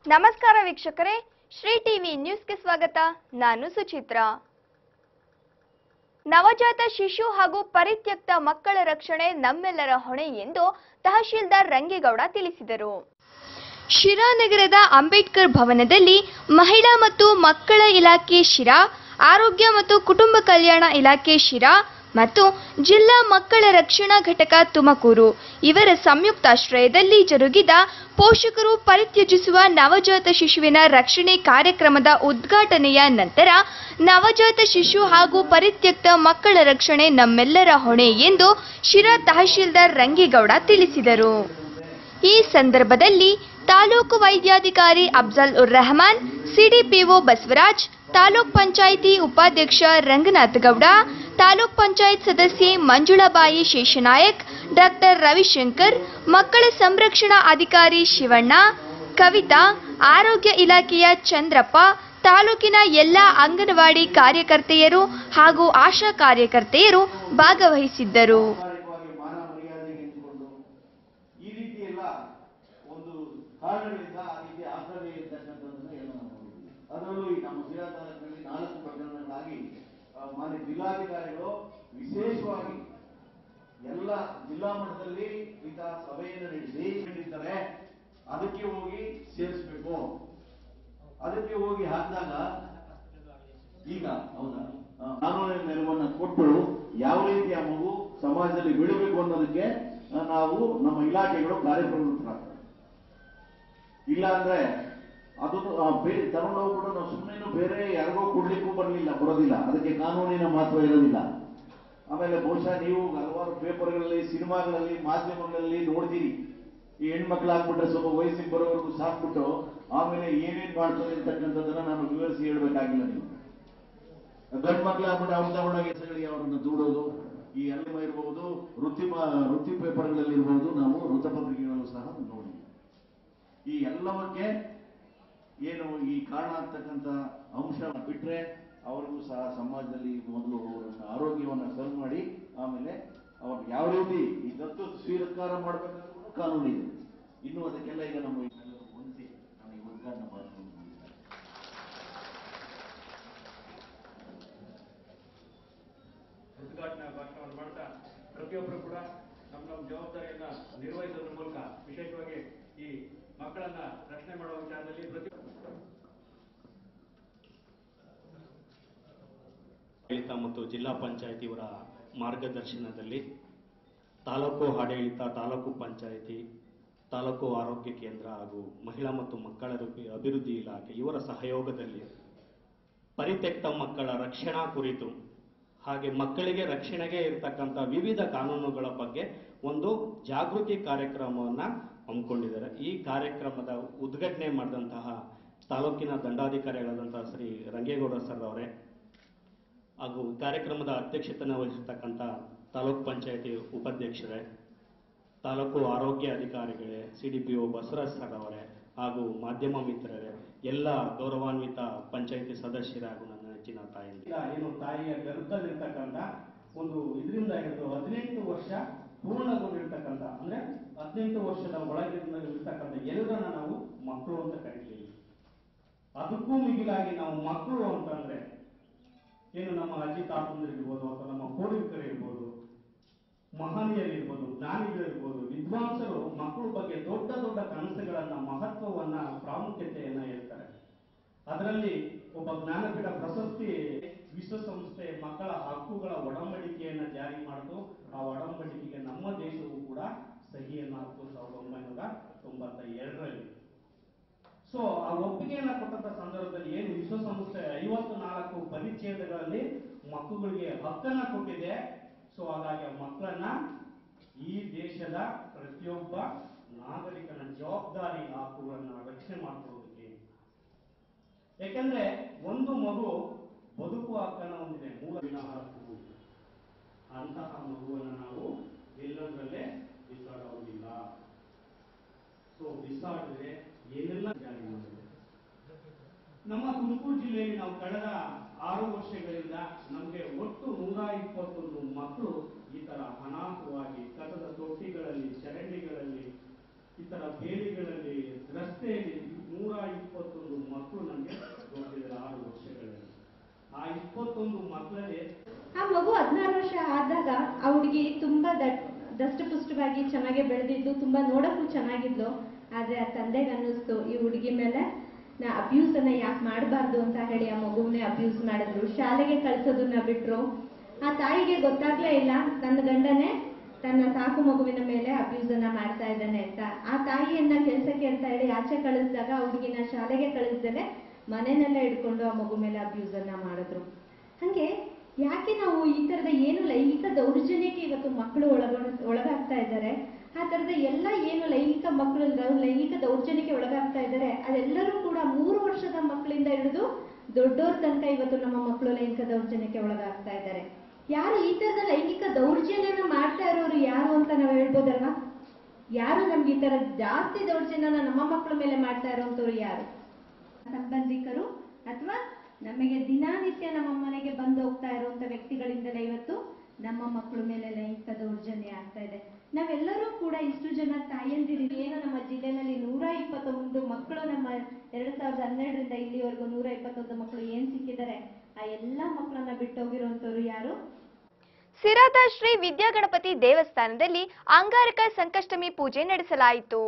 ನಮಸ್ಕಾರ ವೀಕ್ಷಕರೇ ಶ್ರೀ ಟಿವಿ ನ್ಯೂಸ್ಗೆ ಸ್ವಾಗತ ನಾನು ಸುಚಿತ್ರಾ ನವಜಾತ ಶಿಶು ಹಾಗೂ ಪರಿತ್ಯಕ್ತ ಮಕ್ಕಳ ರಕ್ಷಣೆ ನಮ್ಮೆಲ್ಲರ ಹೊಣೆ ಎಂದು ತಹಶೀಲ್ದಾರ್ ರಂಗೇಗೌಡ ತಿಳಿಸಿದರು ಶಿರಾ ನಗರದ ಅಂಬೇಡ್ಕರ್ ಭವನದಲ್ಲಿ ಮಹಿಳಾ ಮತ್ತು ಮಕ್ಕಳ ಇಲಾಖೆ ಶಿರಾ ಆರೋಗ್ಯ ಮತ್ತು ಕುಟುಂಬ ಕಲ್ಯಾಣ ಇಲಾಖೆ ಶಿರಾ ಮತ್ತು ಜಿಲ್ಲಾ ಮಕ್ಕಳ ರಕ್ಷಣಾ ಘಟಕ ತುಮಕೂರು ಇವರ ಸಂಯುಕ್ತಾಶ್ರಯದಲ್ಲಿ ಜರುಗಿದ ಪೋಷಕರು ಪರಿತ್ಯಜಿಸುವ ನವಜಾತ ಶಿಶುವಿನ ರಕ್ಷಣೆ ಕಾರ್ಯಕ್ರಮದ ಉದ್ಘಾಟನೆಯ ನಂತರ ನವಜಾತ ಶಿಶು ಹಾಗೂ ಪರಿತ್ಯಕ್ತ ಮಕ್ಕಳ ರಕ್ಷಣೆ ನಮ್ಮೆಲ್ಲರ ಹೊಣೆ ಎಂದು ಶಿರಾ ತಹಶೀಲ್ದಾರ್ ರಂಗೇಗೌಡ ತಿಳಿಸಿದರು ಈ ಸಂದರ್ಭದಲ್ಲಿ ತಾಲೂಕು ವೈದ್ಯಾಧಿಕಾರಿ ಅಫ್ಜಲ್ ಉರ್ ರೆಹಮಾನ್ ಸಿಡಿಪಿಒ ಬಸವರಾಜ್ ತಾಲೂಕ್ ಪಂಚಾಯಿತಿ ಉಪಾಧ್ಯಕ್ಷ ರಂಗನಾಥ್ ಗೌಡ ತಾಲೂಕ್ ಪಂಚಾಯತ್ ಸದಸ್ಯೆ ಮಂಜುಳಾಬಾಯಿ ಶೇಷನಾಯಕ್ ಡಾಕ್ಟರ್ ರವಿಶಂಕರ್ ಮಕ್ಕಳ ಸಂರಕ್ಷಣಾ ಅಧಿಕಾರಿ ಶಿವಣ್ಣ ಕವಿತಾ ಆರೋಗ್ಯ ಇಲಾಖೆಯ ಚಂದ್ರಪ್ಪ ತಾಲೂಕಿನ ಎಲ್ಲ ಅಂಗನವಾಡಿ ಕಾರ್ಯಕರ್ತೆಯರು ಹಾಗೂ ಆಶಾ ಕಾರ್ಯಕರ್ತೆಯರು ಭಾಗವಹಿಸಿದ್ದರು ವ್ಯಾವಹಾರಿಕವಾಗಿ ಮಾನ ಮರ್ಯಾದೆ ನಿಂತುಕೊಂಡು ಈ ರೀತಿ ಎಲ್ಲ ಒಂದು ಕಾರಣಗಳಿಂದ ಆ ರೀತಿ ಆಗ್ರಹ ಇರ್ತಕ್ಕಂಥದ್ದನ್ನ ಎಲ್ಲ ನಾವು ನೋಡಿದ್ದೀವಿ ಅದರಲ್ಲೂ ಈ ನಮ್ಮ ಜಿಲ್ಲಾ ತಾಲೂಕಿನಲ್ಲಿ ನಾಲ್ಕು ಪ್ರಕರಣಗಳಾಗಿ ಆ, ಮಾನ್ಯ ಜಿಲ್ಲಾಧಿಕಾರಿಗಳು ವಿಶೇಷವಾಗಿ ಎಲ್ಲ ಜಿಲ್ಲಾ ಮಟ್ಟದಲ್ಲಿ ಇಂತಹ ಸಭೆಯನ್ನು ನಡೆಸಿ ನೀಡಿರ್ತಾರೆ ಅದಕ್ಕೆ ಹೋಗಿ ಸೇರಿಸ್ಬೇಕು ಅದಕ್ಕೆ ಹೋಗಿ ಹಾಕಿದಾಗ ಈಗ ಹೌದಾ ಆ, ಕಾನೂನಿನ ನೆರವನ್ನ ಕೊಟ್ಟು ಯಾವ ರೀತಿ ಆ ಮಗು ಸಮಾಜದಲ್ಲಿ ಬೆಳಿಬೇಕು ಅನ್ನೋದಕ್ಕೆ ಆ, ನಾವು ನಮ್ಮ ಇಲಾಖೆಗಳು ಕಾರ್ಯಪ್ರವೃತ್ತರಾಗ್ತವೆ ಇಲ್ಲ ಅಂದ್ರೆ ಅದು ಆ, ಬೇರೆ ತಗೊಂಡೋಗ್ಬಿಟ್ಟು ನಾವು ಸುಮ್ಮನೆ ಬೇರೆ ಯಾರಿಗೋ ಕೊಡ್ಲಿಕ್ಕೂ ಬರಲಿಲ್ಲ ಬರೋದಿಲ್ಲ ಅದಕ್ಕೆ ಕಾನೂನಿನ ಮಹತ್ವ ಇರೋದಿಲ್ಲ ಆಮೇಲೆ ಬಹುಶಃ ನೀವು ಹಲವಾರು ಪೇಪರ್ಗಳಲ್ಲಿ ಸಿನಿಮಾಗಳಲ್ಲಿ ಮಾಧ್ಯಮಗಳಲ್ಲಿ ನೋಡ್ತೀರಿ ಈ ಹೆಣ್ಮಕ್ಳು ಹಾಕ್ಬಿಟ್ರೆ ಸ್ವಲ್ಪ ವಯಸ್ಸಿಗೆ ಬರೋವರೆಗೂ ಸಾಕ್ಬಿಟ್ಟು ಆಮೇಲೆ ಏನೇನ್ ಮಾಡ್ತಾರೆ ಅಂತಕ್ಕಂಥದ್ದನ್ನ ನಾನು ವಿವರಿಸಿ ಹೇಳ್ಬೇಕಾಗಿಲ್ಲ ನೀವು ಗಂಡು ಮಕ್ಳು ಆಗ್ಬಿಟ್ಟು ಅವ್ರು ತಗೊಂಡೋಗಿ ಹೆಸರುಗಳಿಗೆ ಅವರನ್ನು ದೂಡೋದು ಈ ಎಲ್ಲ ಇರಬಹುದು ವೃತ್ತಿ ಮ- ವೃತ್ತಿ ಪೇಪರ್ಗಳಲ್ಲಿ ಇರಬಹುದು ನಾವು ವೃತ್ತಪತ್ರಿಕೆಗಳಲ್ಲೂ ಸಹ ನೋಡಿ ಈ ಎಲ್ಲವಕ್ಕೆ ಏನು ಈ ಕಾರಣ ಆಗ್ತಕ್ಕಂಥ ಅಂಶ ಬಿಟ್ರೆ ಅವ್ರಿಗೂ ಸಹ ಸಮಾಜದಲ್ಲಿ ಮೊದಲು ಅವರನ್ನ ಆರೋಗ್ಯವನ್ನ ಸರಿ ಮಾಡಿ ಆಮೇಲೆ ಅವ್ರು ಯಾವ ರೀತಿ ಈ ದತ್ತು ಸ್ವೀಕಾರ ಮಾಡಬೇಕಾದ್ರೂ ಕಾನೂನು ಇದೆ ಇನ್ನು ಅದಕ್ಕೆಲ್ಲ ಈಗ ನಮ್ಮ ಇದೆಲ್ಲ ಹೊಂದಿಸಿ ನಾನು ಈ ಉದ್ಘಾಟನೆ ಮಾಡ್ಕೊಂಡು ಉದ್ಘಾಟನಾ ಭಾಷಣವನ್ನು ಮಾಡ್ತಾ ಪ್ರತಿಯೊಬ್ಬರು ಕೂಡ ನಮ್ಮ ನಮ್ಮ ಜವಾಬ್ದಾರಿಯನ್ನ ನಿರ್ವಹಿಸೋದ್ರ ಮೂಲಕ ವಿಶೇಷವಾಗಿ ಈ ಮಕ್ಕಳನ್ನ ರಕ್ಷಣೆ ಮಾಡುವ ವಿಚಾರದಲ್ಲಿ ಪ್ರತಿ ಆಡಳಿತ ಮತ್ತು ಜಿಲ್ಲಾ ಪಂಚಾಯತಿ ಇವರ ಮಾರ್ಗದರ್ಶನದಲ್ಲಿ ತಾಲೂಕು ಆಡಳಿತ ತಾಲೂಕು ಪಂಚಾಯತಿ ತಾಲೂಕು ಆರೋಗ್ಯ ಕೇಂದ್ರ ಹಾಗೂ ಮಹಿಳಾ ಮತ್ತು ಮಕ್ಕಳ ಅಭಿ- ಅಭಿವೃದ್ಧಿ ಇಲಾಖೆ ಇವರ ಸಹಯೋಗದಲ್ಲಿ ಪರಿತ್ಯಕ್ತ ಮಕ್ಕಳ ರಕ್ಷಣಾ ಕುರಿತು ಹಾಗೆ ಮಕ್ಕಳಿಗೆ ರಕ್ಷಣೆಗೆ ಇರತಕ್ಕಂಥ ವಿವಿಧ ಕಾನೂನುಗಳ ಬಗ್ಗೆ ಒಂದು ಜಾಗೃತಿ ಕಾರ್ಯಕ್ರಮವನ್ನ ಹಮ್ಮಿಕೊಂಡಿದ್ದಾರೆ ಈ ಕಾರ್ಯಕ್ರಮದ ಉದ್ಘಾಟನೆ ಮಾಡಿದಂತಹ ತಾಲೂಕಿನ ದಂಡಾಧಿಕಾರಿಗಳಾದಂತಹ ಶ್ರೀ ರಂಗೇಗೌಡ ಸರ್ ಅವರೇ ಹಾಗೂ ಕಾರ್ಯಕ್ರಮದ ಅಧ್ಯಕ್ಷತೆಯನ್ನು ವಹಿಸತಕ್ಕಂಥ ತಾಲೂಕ್ ಪಂಚಾಯತಿ ಉಪಾಧ್ಯಕ್ಷರೇ ತಾಲೂಕು ಆರೋಗ್ಯ ಅಧಿಕಾರಿಗಳೇ C D P O Basavaraj sir ಅವರೇ ಹಾಗೂ ಮಾಧ್ಯಮ ಮಿತ್ರರೇ ಎಲ್ಲ ಗೌರವಾನ್ವಿತ ಪಂಚಾಯತಿ ಸದಸ್ಯರೇ ಹಾಗೂ ನನ್ನ ನೆಚ್ಚಿನ ತಾಯಂದಿ ಏನು ತಾಯಿಯ ಗರ್ಭದಲ್ಲಿರ್ತಕ್ಕಂಥ ಒಂದು ಇದರಿಂದ ಹಿಡಿದು ಹದಿನೆಂಟು ವರ್ಷ ಪೂರ್ಣಗೊಂಡಿರ್ತಕ್ಕಂಥ ಅಂದ್ರೆ ಹದಿನೆಂಟು ವರ್ಷದ ಒಳಗಿನ ಇರ್ತಕ್ಕಂಥ ಎಲ್ಲರನ್ನ ನಾವು ಮಕ್ಕಳು ಅಂತ ಕರಿತೀವಿ ಅದಕ್ಕೂ ಮಿಗಿಲಾಗಿ ನಾವು ಮಕ್ಕಳು ಅಂತಂದ್ರೆ ಏನು ನಮ್ಮ ಅಜ್ಜಿ ತಾತಂದಿರಿರ್ಬೋದು ಅಥವಾ ನಮ್ಮ ಪೂರ್ವಿಕರಿರ್ಬೋದು ಮಹನೀಯರಿರ್ಬೋದು ಜ್ಞಾನಿಗಳಿರ್ಬೋದು ವಿದ್ವಾಂಸರು ಮಕ್ಕಳ ಬಗ್ಗೆ ದೊಡ್ಡ ದೊಡ್ಡ ಕನಸುಗಳನ್ನ ಮಹತ್ವವನ್ನ ಪ್ರಾಮುಖ್ಯತೆಯನ್ನ ಹೇಳ್ತಾರೆ ಅದರಲ್ಲಿ ಒಬ್ಬ ಜ್ಞಾನಪೀಠ ಪ್ರಶಸ್ತಿ ವಿಶ್ವಸಂಸ್ಥೆ ಮಕ್ಕಳ ಹಕ್ಕುಗಳ ಒಡಂಬಡಿಕೆಯನ್ನ ಜಾರಿ ಮಾಡಿತು ಆ ಒಡಂಬಡಿಕೆಗೆ ನಮ್ಮ ದೇಶವು ಕೂಡ ಸಹಿಯನ್ನ ಹಾಕಿತು ಸಾವಿರದ ಒಂಬೈನೂರ ತೊಂಬತ್ತ ಎರಡರಲ್ಲಿ ಸೊ ಆ ಒಪ್ಪಿಗೆಯನ್ನ ಕೊಟ್ಟಂತ ಸಂದರ್ಭದಲ್ಲಿ ಏನು ವಿಶ್ವಸಂಸ್ಥೆ ಐವತ್ತು ನಾಲ್ಕು ಪರಿಚ್ಛೇದಗಳಲ್ಲಿ ಮಕ್ಕಳಿಗೆ ಹಕ್ಕನ್ನ ಕೊಟ್ಟಿದೆ ಸೊ ಹಾಗಾಗಿ ಆ ಮಕ್ಕಳನ್ನ ಈ ದೇಶದ ಪ್ರತಿಯೊಬ್ಬ ನಾಗರಿಕನ ಜವಾಬ್ದಾರಿ ಆ ಹಕ್ಕುಗಳನ್ನ ರಕ್ಷಣೆ ಮಾಡ್ಕೊಳ್ಳೋದಕ್ಕೆ ಯಾಕಂದ್ರೆ ಒಂದು ಮಗು ಬದುಕುವ ಹಕ್ಕನ್ನ ಹೊಂದಿದೆ ಮೂಲವಿನ ಹಕ್ಕು ಅಂತಹ ಮಗುವನ್ನು ನಾವು ಎಲ್ಲದರಲ್ಲೇ ಬಿಸಾಡುವುದಿಲ್ಲ ಸೊ ಬಿಸಾಡಿದ್ರೆ ಏನೆಲ್ಲ ಜಾರಿ ಮಾಡಿದೆ ನಮ್ಮ ತುಮಕೂರು ಜಿಲ್ಲೆಯಲ್ಲಿ ನಾವು ಕಳೆದ ಆರು ವರ್ಷಗಳಿಂದ ನಮಗೆ ಒಟ್ಟು ನೂರ ಇಪ್ಪತ್ತೊಂದು ಮಕ್ಕಳು ಈ ತರ ಅನಾಹುತವಾಗಿ ಕಸದ ತೊಟ್ಟಿಗಳಲ್ಲಿ ಚರಂಡಿಗಳಲ್ಲಿ ಈ ತರ ಬೇಲಿಗಳಲ್ಲಿ ರಸ್ತೆಯಲ್ಲಿ ನೂರ ಇಪ್ಪತ್ತೊಂದು ಮಕ್ಕಳು ನನಗೆ ದೊಡ್ಡದಿದ್ದಾರೆ ಆರು ವರ್ಷಗಳಲ್ಲಿ ಆ ಇಪ್ಪತ್ತೊಂದು ಮಕ್ಕಳಲ್ಲಿ ಆ ಮಗು ಹದಿನಾರು ವರ್ಷ ಆದಾಗ ಆ ಹುಡುಗಿ ತುಂಬಾ ದಟ್ ದಷ್ಟಪುಷ್ಟವಾಗಿ ಚೆನ್ನಾಗಿ ಬೆಳೆದಿದ್ದು ತುಂಬಾ ನೋಡಕ್ಕೂ ಚೆನ್ನಾಗಿದ್ಲು ಆದ್ರೆ ಆ ತಂದೆಗೆ ಅನ್ನಿಸ್ತು ಈ ಹುಡುಗಿ ಮೇಲೆ ನಾ ಅಬ್ಯೂಸ್ ಅನ್ನ ಯಾಕೆ ಮಾಡಬಾರ್ದು ಅಂತ ಹೇಳಿ ಆ ಮಗುವನ್ನೇ ಅಬ್ಯೂಸ್ ಮಾಡಿದ್ರು ಶಾಲೆಗೆ ಕಳ್ಸೋದನ್ನ ಬಿಟ್ರು ಆ ತಾಯಿಗೆ ಗೊತ್ತಾಗ್ಲೇ ಇಲ್ಲ ತನ್ನ ಗಂಡನೇ ತನ್ನ ಸಾಕು ಮಗುವಿನ ಮೇಲೆ ಅಬ್ಯೂಸ್ ಅನ್ನ ಮಾಡ್ತಾ ಇದ್ದಾನೆ ಅಂತ ಆ ತಾಯಿಯನ್ನ ಕೆಲ್ಸಕ್ಕೆ ಅಂತ ಹೇಳಿ ಆಚೆ ಕಳಿಸಿದಾಗ ಆ ಹುಡುಗಿನ ಶಾಲೆಗೆ ಕಳಿಸ್ದಲೆ ಮನೆಯನ್ನೆಲ್ಲ ಹಿಡ್ಕೊಂಡು ಆ ಮಗು ಮೇಲೆ ಅಬ್ಯೂಸ್ ಅನ್ನ ಮಾಡಿದ್ರು ಹಂಗೆ ಯಾಕೆ ನಾವು ಈ ತರದ ಏನು ಲೈಂಗಿಕ ದೌರ್ಜನ್ಯಕ್ಕೆ ಇವತ್ತು ಮಕ್ಕಳು ಒಳಗ ಒಳಗಾಗ್ತಾ ಇದ್ದಾರೆ ಆ ತರದ ಎಲ್ಲ ಏನು ಲೈಂಗಿಕ ಮಕ್ಕಳು ಲೈಂಗಿಕ ದೌರ್ಜನ್ಯಕ್ಕೆ ಒಳಗಾಗ್ತಾ ಇದ್ದಾರೆ ಅದೆಲ್ಲರೂ ಕೂಡ ಮೂರು ವರ್ಷದ ಮಕ್ಕಳಿಂದ ಹಿಡಿದು ದೊಡ್ಡೋರ್ ತನಕ ಇವತ್ತು ನಮ್ಮ ಮಕ್ಕಳು ಲೈಂಗಿಕ ದೌರ್ಜನ್ಯಕ್ಕೆ ಒಳಗಾಗ್ತಾ ಇದ್ದಾರೆ ಯಾರು ಈ ತರದ ಲೈಂಗಿಕ ದೌರ್ಜನ್ಯನ ಮಾಡ್ತಾ ಇರೋರು ಯಾರು ಅಂತ ನಾವು ಹೇಳ್ಬೋದಲ್ವಾ ಯಾರು ನಮ್ಗೆ ಈ ತರ ಜಾಸ್ತಿ ದೌರ್ಜನ್ಯನ ನಮ್ಮ ಮಕ್ಕಳ ಮೇಲೆ ಮಾಡ್ತಾ ಇರೋಂಥವ್ರು ಯಾರು ಸಂಬಂಧಿಕರು ಅಥವಾ ನಮಗೆ ದಿನಾನಿತ್ಯ ನಮ್ಮ ಮನೆಗೆ ಬಂದು ಹೋಗ್ತಾ ಇರುವಂತ ವ್ಯಕ್ತಿಗಳಿಂದಲೇ ಇವತ್ತು ನಮ್ಮ ಮಕ್ಕಳ ಮೇಲೆ ಲೈಂಗಿಕ ದೌರ್ಜನ್ಯ ಆಗ್ತಾ ಇದೆ ನಾವೆಲ್ಲರೂ ಕೂಡ ಇಷ್ಟು ಜನ ತಾಯಂದಿರು ಏನು ನಮ್ಮ ಜಿಲ್ಲೆನಲ್ಲಿ ನೂರ ಇಪ್ಪತ್ತೊಂದು ಮಕ್ಕಳು ನಮ್ಮ ಎರಡ್ ಸಾವಿರದ ಹನ್ನೆರಡರಿಂದ ಇಲ್ಲಿವರೆಗೂ ನೂರ ಇಪ್ಪತ್ತೊಂದು ಮಕ್ಕಳು ಏನ್ ಸಿಕ್ಕಿದ್ದಾರೆ ಆ ಎಲ್ಲಾ ಮಕ್ಕಳನ್ನ ಬಿಟ್ಟೋಗಿರುವಂತವ್ರು ಯಾರು ಸಿರಾದ ಶ್ರೀ ವಿದ್ಯಾಗಣಪತಿ ದೇವಸ್ಥಾನದಲ್ಲಿ ಅಂಗಾರಕ ಸಂಕಷ್ಟಮಿ ಪೂಜೆ ನಡೆಸಲಾಯಿತು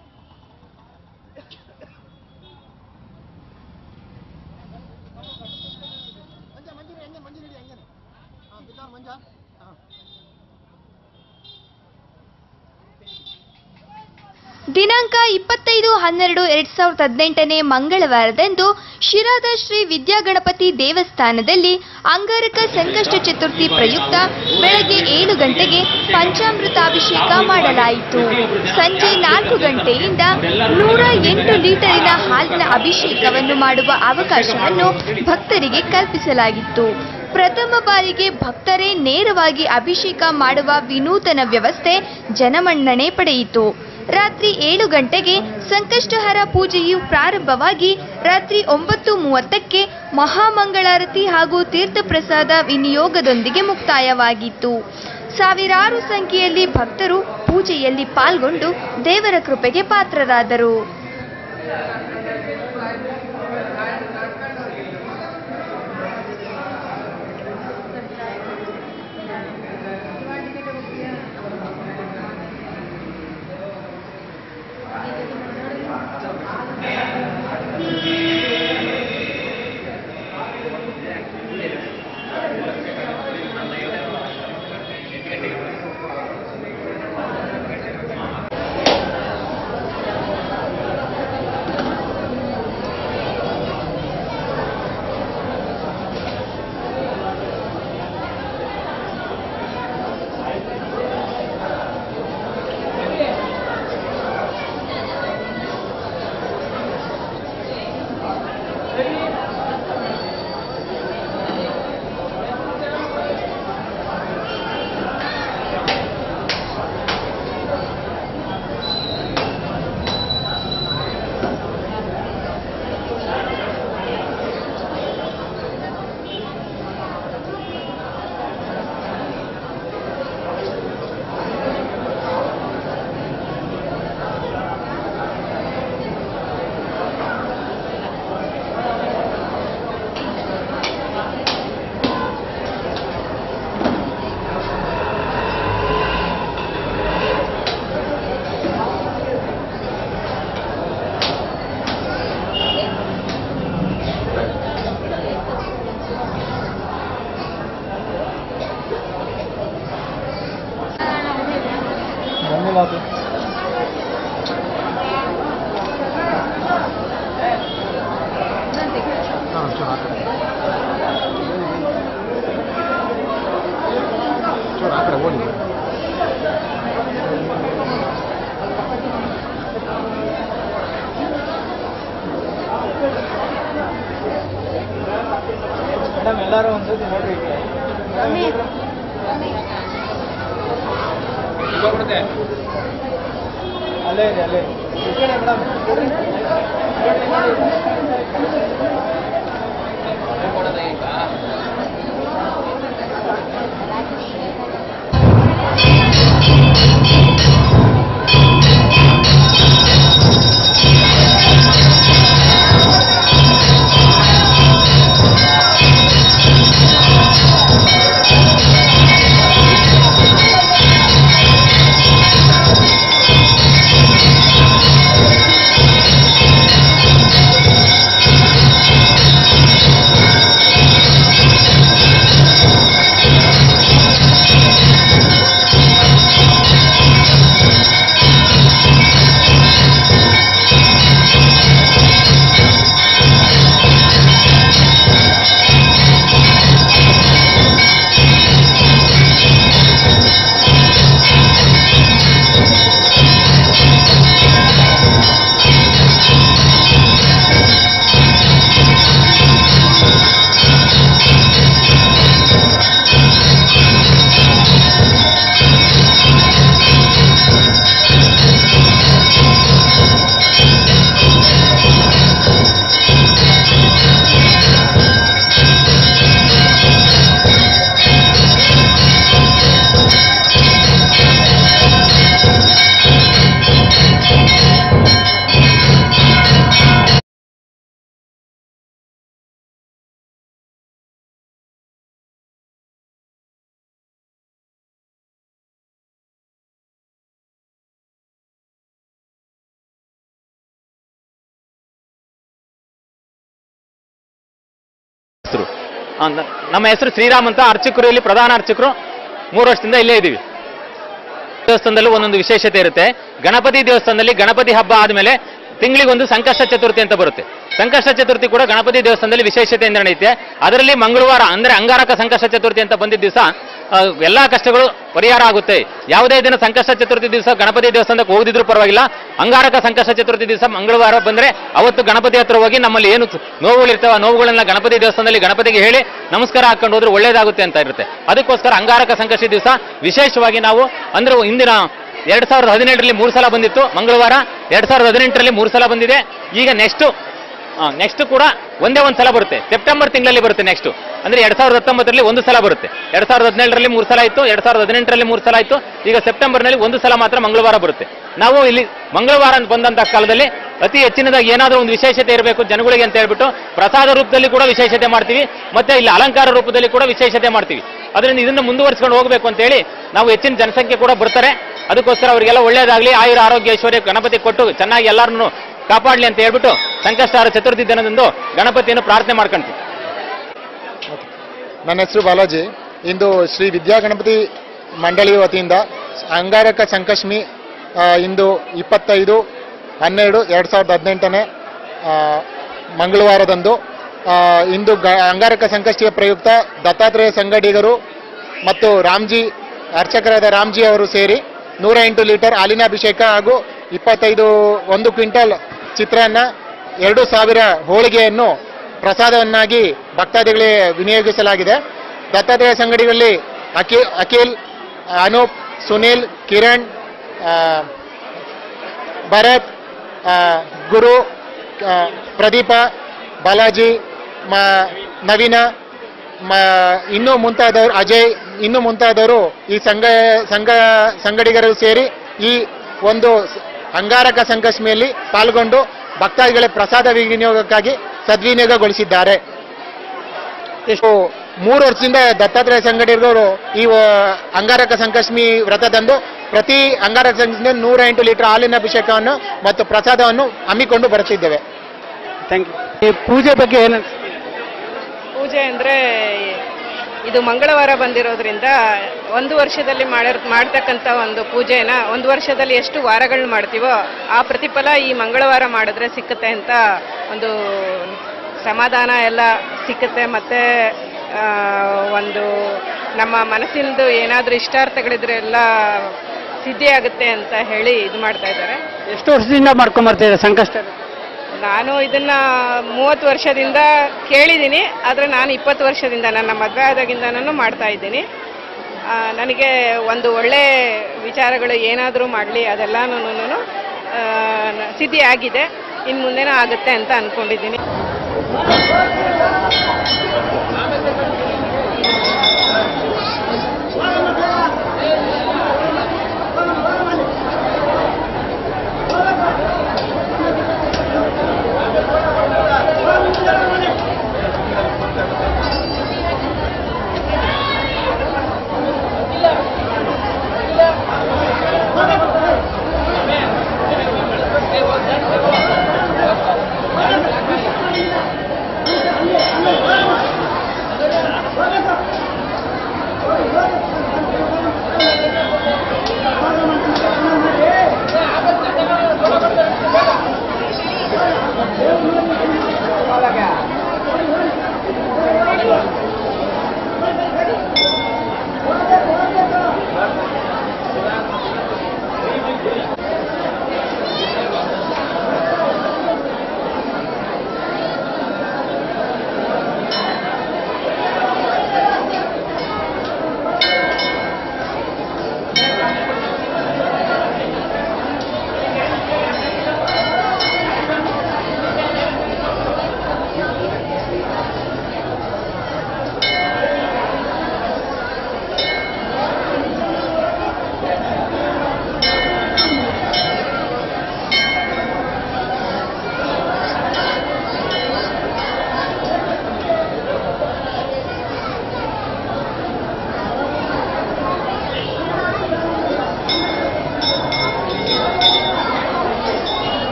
ದಿನಾಂಕ ಇಪ್ಪತ್ತೈದು ಹನ್ನೆರಡು ಎರಡ್ ಸಾವಿರದ ಹದಿನೆಂಟನೇ ಮಂಗಳವಾರದಂದು ಶಿರಾದ ಶ್ರೀ ವಿದ್ಯಾಗಣಪತಿ ದೇವಸ್ಥಾನದಲ್ಲಿ ಅಂಗಾರಕ ಸಂಕಷ್ಟ ಚತುರ್ಥಿ ಪ್ರಯುಕ್ತ ಬೆಳಗ್ಗೆ ಏಳು ಗಂಟೆಗೆ ಪಂಚಾಮೃತಾಭಿಷೇಕ ಮಾಡಲಾಯಿತು ಸಂಜೆ ನಾಲ್ಕು ಗಂಟೆಯಿಂದ ನೂರ ಎಂಟು ಲೀಟರಿನ ಹಾಲಿನ ಅಭಿಷೇಕವನ್ನು ಮಾಡುವ ಅವಕಾಶವನ್ನು ಭಕ್ತರಿಗೆ ಕಲ್ಪಿಸಲಾಗಿತ್ತು ಪ್ರಥಮ ಬಾರಿಗೆ ಭಕ್ತರೇ ನೇರವಾಗಿ ಅಭಿಷೇಕ ಮಾಡುವ ವಿನೂತನ ವ್ಯವಸ್ಥೆ ಜನಮನ್ನಣೆ ಪಡೆಯಿತು ರಾತ್ರಿ ಏಳು ಗಂಟೆಗೆ ಸಂಕಷ್ಟಹರ ಪೂಜೆಯು ಪ್ರಾರಂಭವಾಗಿ ರಾತ್ರಿ ಒಂಬತ್ತು ಮೂವತ್ತಕ್ಕೆ ಮಹಾಮಂಗಳಾರತಿ ಹಾಗೂ ತೀರ್ಥಪ್ರಸಾದ ವಿನಿಯೋಗದೊಂದಿಗೆ ಮುಕ್ತಾಯವಾಗಿತ್ತು ಸಾವಿರಾರು ಸಂಖ್ಯೆಯಲ್ಲಿ ಭಕ್ತರು ಪೂಜೆಯಲ್ಲಿ ಪಾಲ್ಗೊಂಡು ದೇವರ ಕೃಪೆಗೆ ಪಾತ್ರರಾದರು ಮೇಡಮ್ ಎಲ್ಲರೂ ಒಂದು ನೋಡ್ರಿ ಅಲ್ಲೇ ಇದೆ ಅಲ್ಲೇ ಇದೆ ಮೇಡಮ್ ಹೆಸರು ಆ, ನ- ನಮ್ಮ ಹೆಸರು ಶ್ರೀರಾಮ್ ಅಂತ ಅರ್ಚಕರು ಇಲ್ಲಿ ಪ್ರಧಾನ ಅರ್ಚಕರು ಮೂರು ವರ್ಷದಿಂದ ಇಲ್ಲೇ ಇದ್ದೀವಿ ದೇವಸ್ಥಾನದಲ್ಲೂ ಒಂದೊಂದು ವಿಶೇಷತೆ ಇರುತ್ತೆ ಗಣಪತಿ ದೇವಸ್ಥಾನದಲ್ಲಿ ಗಣಪತಿ ಹಬ್ಬ ಆದಮೇಲೆ ತಿಂಗಳಿಗೊಂದು ಸಂಕಷ್ಟ ಚತುರ್ಥಿ ಅಂತ ಬರುತ್ತೆ ಸಂಕಷ್ಟ ಚತುರ್ಥಿ ಕೂಡ ಗಣಪತಿ ದೇವಸ್ಥಾನದಲ್ಲಿ ವಿಶೇಷತೆಯಿಂದ ನಡೆಯುತ್ತೆ ಅದರಲ್ಲಿ ಮಂಗಳವಾರ ಅಂದ್ರೆ ಅಂಗಾರಕ ಸಂಕಷ್ಟ ಚತುರ್ಥಿ ಅಂತ ಬಂದಿದ್ದ ದಿವಸ ಎಲ್ಲಾ ಕಷ್ಟಗಳು ಪರಿಹಾರ ಆಗುತ್ತೆ ಯಾವುದೇ ದಿನ ಸಂಕಷ್ಟ ಚತುರ್ಥಿ ದಿವಸ ಗಣಪತಿ ದೇವಸ್ಥಾನಕ್ಕೆ ಹೋಗದಿದ್ರು ಪರವಾಗಿಲ್ಲ ಅಂಗಾರಕ ಸಂಕಷ್ಟ ಚತುರ್ಥಿ ದಿವಸ ಮಂಗಳವಾರ ಬಂದ್ರೆ ಅವತ್ತು ಗಣಪತಿ ಹತ್ರ ಹೋಗಿ ನಮ್ಮಲ್ಲಿ ಏನು ನೋವುಗಳಿರ್ತವೆ ಆ ನೋವುಗಳನ್ನ ಗಣಪತಿ ದೇವಸ್ಥಾನದಲ್ಲಿ ಗಣಪತಿಗೆ ಹೇಳಿ ನಮಸ್ಕಾರ ಹಾಕೊಂಡು ಹೋದ್ರೆ ಒಳ್ಳೇದಾಗುತ್ತೆ ಅಂತ ಇರುತ್ತೆ ಅದಕ್ಕೋಸ್ಕರ ಅಂಗಾರಕ ಸಂಕಷ್ಟ ದಿವಸ ವಿಶೇಷವಾಗಿ ನಾವು ಅಂದ್ರೆ ಇಂದಿನ ಎರಡ್ ಸಾವಿರದ ಹದಿನೆಂಟರಲ್ಲಿ ಮೂರು ಸಲ ಬಂದಿತ್ತು ಮಂಗಳವಾರ ಎರಡ್ ಸಾವಿರದ ಹದಿನೆಂಟರಲ್ಲಿ ಮೂರು ಸಲ ಬಂದಿದೆ ಈಗ ನೆಕ್ಸ್ಟ್ ನೆಕ್ಸ್ಟ್ ಕೂಡ ಒಂದೇ ಒಂದು ಸಲ ಬರುತ್ತೆ ಸೆಪ್ಟೆಂಬರ್ ತಿಂಗಳಲ್ಲಿ ಬರುತ್ತೆ ನೆಕ್ಸ್ಟ್ ಅಂದ್ರೆ ಎರಡ್ ಸಾವಿರದ ಹತ್ತೊಂಬತ್ತರಲ್ಲಿ ಒಂದು ಸಲ ಬರುತ್ತೆ ಎರಡ್ ಸಾವಿರದ ಹದಿನೇಳರಲ್ಲಿ ಮೂರು ಸಲ ಆಯಿತು ಎರಡ್ ಸಾವಿರದ ಹದಿನೆಂಟರಲ್ಲಿ ಮೂರು ಸಲ ಆಯಿತು ಈಗ ಸೆಪ್ಟೆಂಬರ್ನಲ್ಲಿ ಒಂದು ಸಲ ಮಾತ್ರ ಮಂಗಳವಾರ ಬರುತ್ತೆ ನಾವು ಇಲ್ಲಿ ಮಂಗಳವಾರ ಅಂತ ಬಂದಂತ ಕಾಲದಲ್ಲಿ ಅತಿ ಹೆಚ್ಚಿನದಾಗಿ ಏನಾದರೂ ಒಂದು ವಿಶೇಷತೆ ಇರಬೇಕು ಜನಗಳಿಗೆ ಅಂತ ಹೇಳ್ಬಿಟ್ಟು ಪ್ರಸಾದ ರೂಪದಲ್ಲಿ ಕೂಡ ವಿಶೇಷತೆ ಮಾಡ್ತೀವಿ ಮತ್ತೆ ಇಲ್ಲಿ ಅಲಂಕಾರ ರೂಪದಲ್ಲಿ ಕೂಡ ವಿಶೇಷತೆ ಮಾಡ್ತೀವಿ ಅದರಿಂದ ಇದನ್ನು ಮುಂದುವರಿಸ್ಕೊಂಡು ಹೋಗಬೇಕು ಅಂತ ಹೇಳಿ ನಾವು ಹೆಚ್ಚಿನ ಜನಸಂಖ್ಯೆ ಕೂಡ ಬರ್ತಾರೆ ಅದಕ್ಕೋಸ್ಕರ ಅವರಿಗೆಲ್ಲ ಒಳ್ಳೇದಾಗಲಿ ಆಯುರ ಆರೋಗ್ಯ ಐಶ್ವರ್ಯ ಗಣಪತಿ ಕೊಟ್ಟು ಚೆನ್ನಾಗಿ ಎಲ್ಲರನ್ನು ಕಾಪಾಡಲಿ ಅಂತ ಹೇಳ್ಬಿಟ್ಟು ಸಂಕಷ್ಟಹಾರ ಚತುರ್ಥಿ ದಿನದಂದು ಗಣಪತಿಯನ್ನು ಪ್ರಾರ್ಥನೆ ಮಾಡ್ಕೊಂತೀವಿ ನನ್ನ ಹೆಸರು ಬಾಲಾಜಿ ಇಂದು ಶ್ರೀ ವಿದ್ಯಾ ಗಣಪತಿ ಮಂಡಳಿ ವತಿಯಿಂದ ಅಂಗಾರಕ ಸಂಕಷ್ಮಿ ಆ, ಇಂದು ಇಪ್ಪತ್ತೈದು ಹನ್ನೆರಡು ಎರಡು ಸಾವಿರದ ಹದಿನೆಂಟನೇ ಆ, ಮಂಗಳವಾರದಂದು ಆ, ಇಂದು ಗ ಅಂಗಾರಕ ಸಂಕಷ್ಟಿಯ ಪ್ರಯುಕ್ತ ದತ್ತಾತ್ರೇಯ ಸಂಗಡಿಗರು ಮತ್ತು ರಾಮ್ಜಿ ಅರ್ಚಕರಾದ ರಾಮ್ಜಿ ಅವರು ಸೇರಿ ನೂರ ಎಂಟು ಲೀಟರ್ ಹಾಲಿನಾಭಿಷೇಕ ಹಾಗೂ ಇಪ್ಪತ್ತೈದು ಒಂದು ಕ್ವಿಂಟಲ್ ಚಿತ್ರಾನ್ನ ಎರಡು ಸಾವಿರ ಹೋಳಿಗೆಯನ್ನು ಪ್ರಸಾದವನ್ನಾಗಿ ಭಕ್ತಾದಿಗಳಿಗೆ ವಿನಿಯೋಗಿಸಲಾಗಿದೆ ದತ್ತಾತ್ರೇಯ ಸಂಗಡಿಗಳಲ್ಲಿ ಅಖಿ ಅಖಿಲ್ ಅನೂಪ್ ಸುನೀಲ್ ಕಿರಣ್ ಆ, ಭರತ್ ಆ, ಗುರು ಆ, ಪ್ರದೀಪ ಬಾಲಾಜಿ ಮ ನವೀನ ಮ ಇನ್ನೂ ಮುಂತಾದವರು ಅಜಯ್ ಇನ್ನೂ ಮುಂತಾದವರು ಈ ಸಂಘ ಸಂಘ ಸಂಗಡಿಗರು ಸೇರಿ ಈ ಒಂದು ಅಂಗಾರಕ ಸಂಕಷ್ಮಿಯಲ್ಲಿ ಪಾಲ್ಗೊಂಡು ಭಕ್ತಾದಿಗಳ ಪ್ರಸಾದ ವಿನಿಯೋಗಕ್ಕಾಗಿ ಸದ್ವಿನಿಯೋಗಗೊಳಿಸಿದ್ದಾರೆ ಎಷ್ಟು ಮೂರು ವರ್ಷದಿಂದ ದತ್ತಾತ್ರೇಯ ಸಂಘಟಕರು ಈ ಆ, ಅಂಗಾರಕ ಸಂಕಷ್ಮಿ ವ್ರತದಂದು ಪ್ರತಿ ಅಂಗಾರಕ ಸಂಕಷ್ಮಿ ನೂರ ಎಂಟು ಲೀಟರ್ ಹಾಲಿನ ಅಭಿಷೇಕವನ್ನು ಮತ್ತು ಪ್ರಸಾದವನ್ನು ಹಮ್ಮಿಕೊಂಡು ಬರುತ್ತಿದ್ದೇವೆ ಥ್ಯಾಂಕ್ ಯು ಈ ಪೂಜೆ ಬಗ್ಗೆ ಏನು ಪೂಜೆ ಅಂದರೆ ಇದು ಮಂಗಳವಾರ ಬಂದಿರೋದ್ರಿಂದ ಒಂದು ವರ್ಷದಲ್ಲಿ ಮಾಡಿರ್ ಮಾಡ್ತಕ್ಕಂಥ ಒಂದು ಪೂಜೆನ ಒಂದು ವರ್ಷದಲ್ಲಿ ಎಷ್ಟು ವಾರಗಳನ್ನ ಮಾಡ್ತೀವೋ ಆ ಪ್ರತಿಫಲ ಈ ಮಂಗಳವಾರ ಮಾಡಿದ್ರೆ ಸಿಕ್ಕುತ್ತೆ ಅಂತ ಒಂದು ಸಮಾಧಾನ ಎಲ್ಲ ಸಿಕ್ಕುತ್ತೆ ಮತ್ತು ಒಂದು ನಮ್ಮ ಮನಸ್ಸಿಂದು ಏನಾದರೂ ಇಷ್ಟಾರ್ಥಗಳಿದ್ರೆ ಎಲ್ಲ ಸಿದ್ಧಿ ಆಗುತ್ತೆ ಅಂತ ಹೇಳಿ ಇದು ಮಾಡ್ತಾ ಇದ್ದಾರೆ ಎಷ್ಟು ವರ್ಷದಿಂದ ಮಾಡ್ಕೊಂಬರ್ತೀರಾ ಸಂಕಷ್ಟ ನಾನು ಇದನ್ನ ಮೂವತ್ತು ವರ್ಷದಿಂದ ಕೇಳಿದ್ದೀನಿ ಆದರೆ ನಾನು ಇಪ್ಪತ್ತು ವರ್ಷದಿಂದ ನನ್ನ ಮದುವೆ ಆದಾಗಿಂದನೂ ಮಾಡ್ತಾ ಇದ್ದೀನಿ ಆ, ನನಗೆ ಒಂದು ಒಳ್ಳೆ ವಿಚಾರಗಳು ಏನಾದರೂ ಮಾಡಲಿ ಅದೆಲ್ಲನೂ ಸಿದ್ಧಿ ಆಗಿದೆ ಇನ್ನು ಮುಂದೆನೂ ಆಗುತ್ತೆ ಅಂತ ಅಂದ್ಕೊಂಡಿದ್ದೀನಿ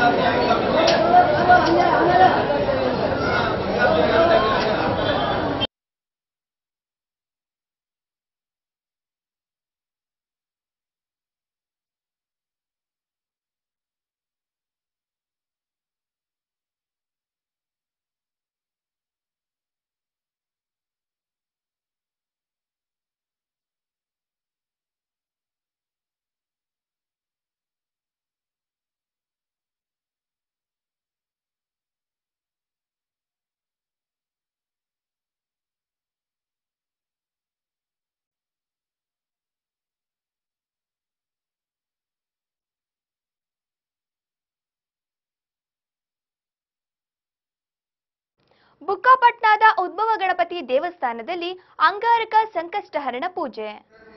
ಬುಕ್ಕಾಪಟ್ನಾದ ಉದ್ಭವ ಗಣಪತಿ ದೇವಸ್ಥಾನದಲ್ಲಿ ಅಂಗಾರಕ ಸಂಕಷ್ಟಹರಣ ಪೂಜೆ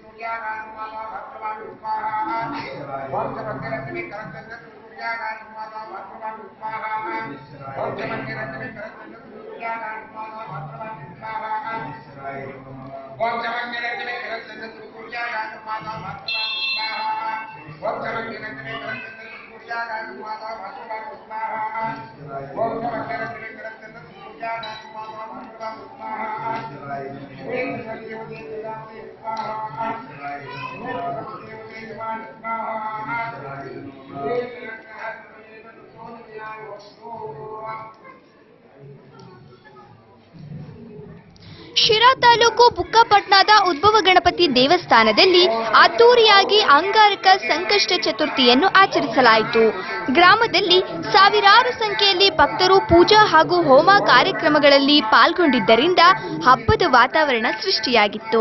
ಶಿರಾ ತಾಲೂಕು ಬುಕ್ಕಾಪಟ್ನಾದ ಉದ್ಭವ ಗಣಪತಿ ದೇವಸ್ಥಾನದಲ್ಲಿ ಅದ್ದೂರಿಯಾಗಿ ಅಂಗಾರಕ ಸಂಕಷ್ಟ ಚತುರ್ಥಿಯನ್ನು ಆಚರಿಸಲಾಯಿತು ಗ್ರಾಮದಲ್ಲಿ ಸಾವಿರಾರು ಸಂಖ್ಯೆಯಲ್ಲಿ ಭಕ್ತರು ಪೂಜಾ ಹಾಗೂ ಹೋಮ ಕಾರ್ಯಕ್ರಮಗಳಲ್ಲಿ ಪಾಲ್ಗೊಂಡಿದ್ದರಿಂದ ಹಬ್ಬದ ವಾತಾವರಣ ಸೃಷ್ಟಿಯಾಗಿತ್ತು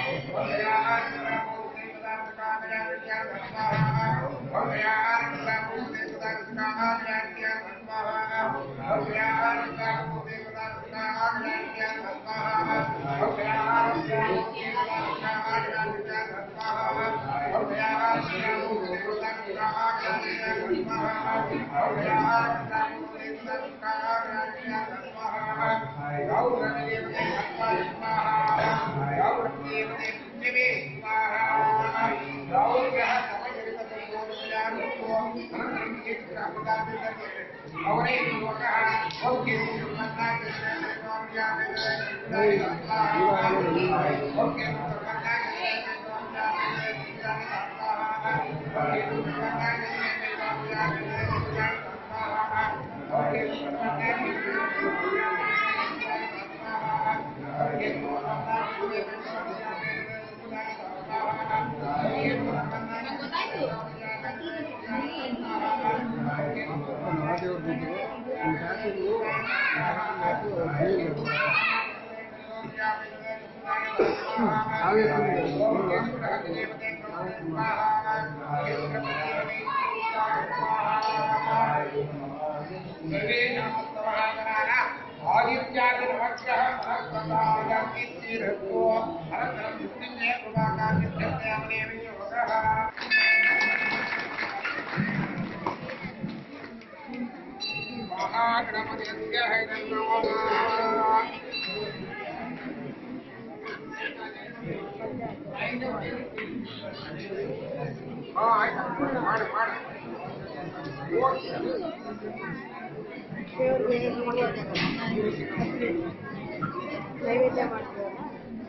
ನೈವೇದ್ಯ ಮಾಡ್ತೀವಲ್ಲ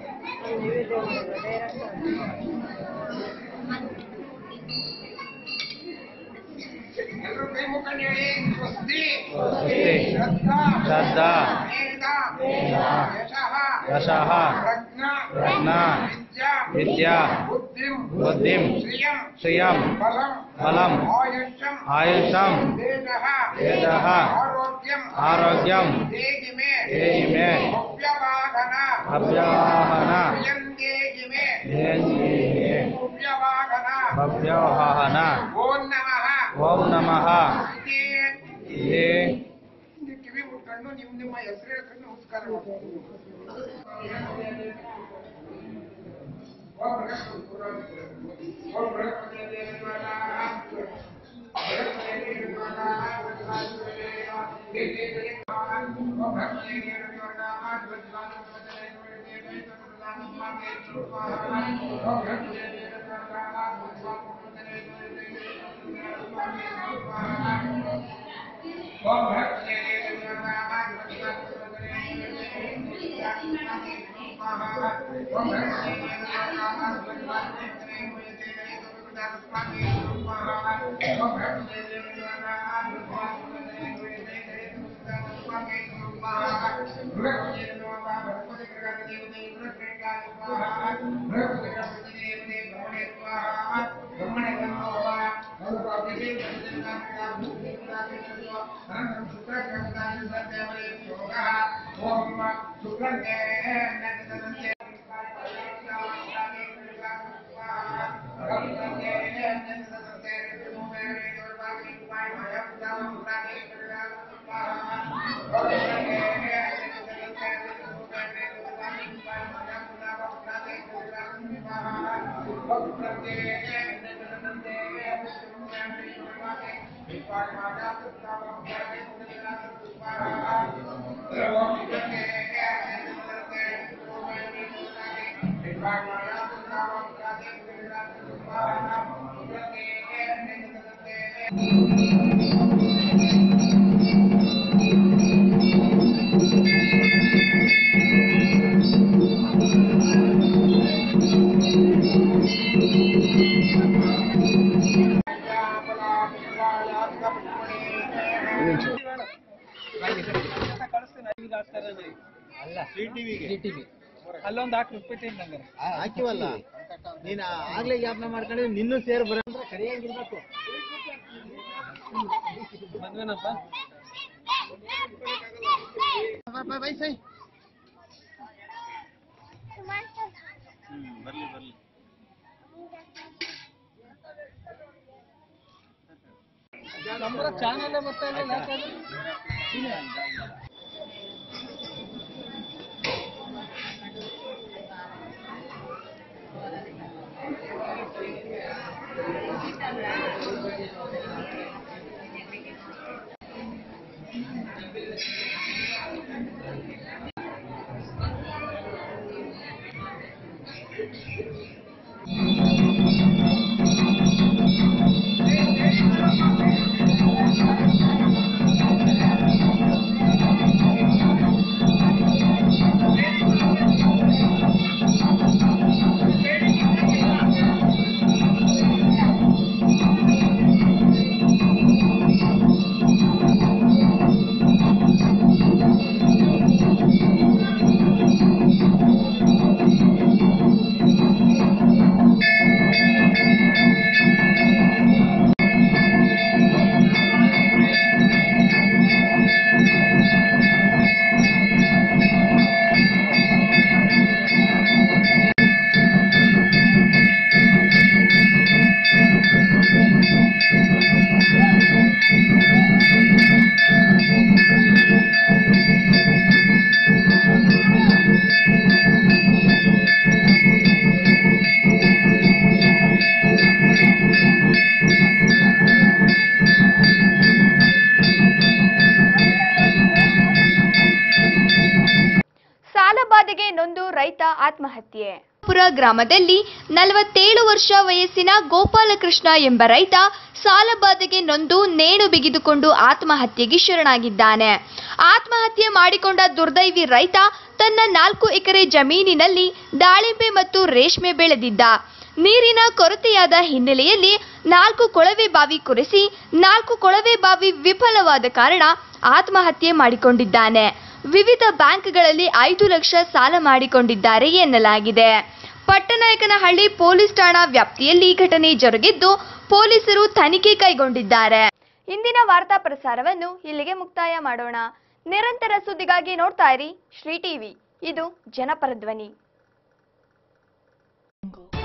ಅದು ನೈವೇದ್ಯ ಮಾಡೋದು ಡೈರೆಕ್ಟ್ ಎಲ್ಲರೂ ಕೈ ಮುಖಂಡು ಹೇಳಿ ಸ್ವಸ್ತಿ ಶ್ರದ್ಧಾ ಯಶಃ ಯಶಃ ಪ್ರಜ್ಞ ಪ್ರಜ್ಞಾ ವಿದ್ಯಾ ವಿದ್ಯಾ ಬುದ್ಧಿಂ ಬುದ್ಧಿಂ ಶ್ರಿಯಂ ಶ್ರಿಯಂ ಬಲಂ ಬಲಂ ಆಯುಷ್ಯಂ ಆಯುಷಂ ವೇದಃ ವೇದಃ ಆರೋಗ್ಯಂ ಆರೋಗ್ಯಂ ದೇಹಿ ಮೇ ದೇಹಿ ಮೇ ಭವ್ಯವಾಹನ ಅಭ್ಯಾಹನ ಪ್ರಿಯಂ ದೇಹಿ ಮೇ ದೇಹಿ ಭವ್ಯವಾಹನ ಭವ್ಯವಾಹನ ಓಂ ನಮಃ ಓಂ ನಮಃ ಇದೇ ಇದೇ ಹಿಂದೆ ಕಿವಿ ಮುಟ್ಕೊಂಡು ನಿಮ್ ನಿಮ್ಮ ಹೆಸರು ಹೇಳ್ಕೊಂಡು ನಮಸ್ಕಾರ ಮಾಡ್ಕೊಂಡು ಓಂ ಬೃಹಸ್ಪತಿ ಪುರಾಣ. ಓಂ ಬೃಹಸ್ಪತಿ ದೇವನಾಥ. ಬೃಹಸ್ಪತಿ ದೇವನಾಥ. ಓಂ ಬೃಹಸ್ಪತಿ ದೇವನಾಥ. ಓಂ ಬೃಹಸ್ಪತಿ ದೇವನಾಥ. ಅಲ್ಲೊಂದು ಹಾಕಿ ಬಿಟ್ಬಿಟ್ಟಿನಿ ನಂಗೆ ಹಾಕಿವಲ್ಲ ನೀನ್ ಆಗ್ಲೇ ಜ್ಞಾಪನ ಮಾಡ್ಕೊಂಡಿದ್ರೆ ನಿನ್ನೂ ಸೇರ್ ಬರ ಕರಿಯಂಗಿರ್ಬೇಕು ಮದ್ವೆನಪ್ಪ ಬರ್ಲಿ ಬರ್ಲಿ ನಮ್ಮೂರ ಚಾನಲ್ ಬರ್ತಾ ಇಲ್ಲ ಸಾಲಬಾಧೆಗೆ ನೊಂದು ರೈತ ಆತ್ಮಹತ್ಯೆ ಪುರ ಗ್ರಾಮದಲ್ಲಿ ನಲವತ್ತೇಳು ವರ್ಷ ವಯಸ್ಸಿನ ಗೋಪಾಲಕೃಷ್ಣ ಎಂಬ ರೈತ ಸಾಲಬಾಧೆಗೆ ನೊಂದು ನೇಣು ಬಿಗಿದುಕೊಂಡು ಆತ್ಮಹತ್ಯೆಗೆ ಶರಣಾಗಿದ್ದಾನೆ ಆತ್ಮಹತ್ಯೆ ಮಾಡಿಕೊಂಡ ದುರ್ದೈವಿ ರೈತ ತನ್ನ ನಾಲ್ಕು ಎಕರೆ ಜಮೀನಿನಲ್ಲಿ ದಾಳಿಂಬೆ ಮತ್ತು ರೇಷ್ಮೆ ಬೆಳೆದಿದ್ದ ನೀರಿನ ಕೊರತೆಯಾದ ಹಿನ್ನೆಲೆಯಲ್ಲಿ ನಾಲ್ಕು ಕೊಳವೆ ಬಾವಿ ಕೊರೆಸಿ ನಾಲ್ಕು ಕೊಳವೆ ಬಾವಿ ವಿಫಲವಾದ ಕಾರಣ ಆತ್ಮಹತ್ಯೆ ಮಾಡಿಕೊಂಡಿದ್ದಾನೆ ವಿವಿಧ ಬ್ಯಾಂಕ್ಗಳಲ್ಲಿ ಐದು ಲಕ್ಷ ಸಾಲ ಮಾಡಿಕೊಂಡಿದ್ದಾರೆ ಎನ್ನಲಾಗಿದೆ ಪಟ್ಟನಾಯಕನಹಳ್ಳಿ ಪೊಲೀಸ್ ಠಾಣಾ ವ್ಯಾಪ್ತಿಯಲ್ಲಿ ಈ ಘಟನೆ ಜರುಗಿದ್ದು ಪೊಲೀಸರು ತನಿಖೆ ಕೈಗೊಂಡಿದ್ದಾರೆ ಇಂದಿನ ವಾರ್ತಾ ಪ್ರಸಾರವನ್ನು ಇಲ್ಲಿಗೆ ಮುಕ್ತಾಯ ಮಾಡೋಣ ನಿರಂತರ ಸುದ್ದಿಗಾಗಿ ನೋಡ್ತಾ ಇರಿ ಶ್ರೀ ಟಿವಿ ಇದು ಜನಪರ ಧ್ವನಿ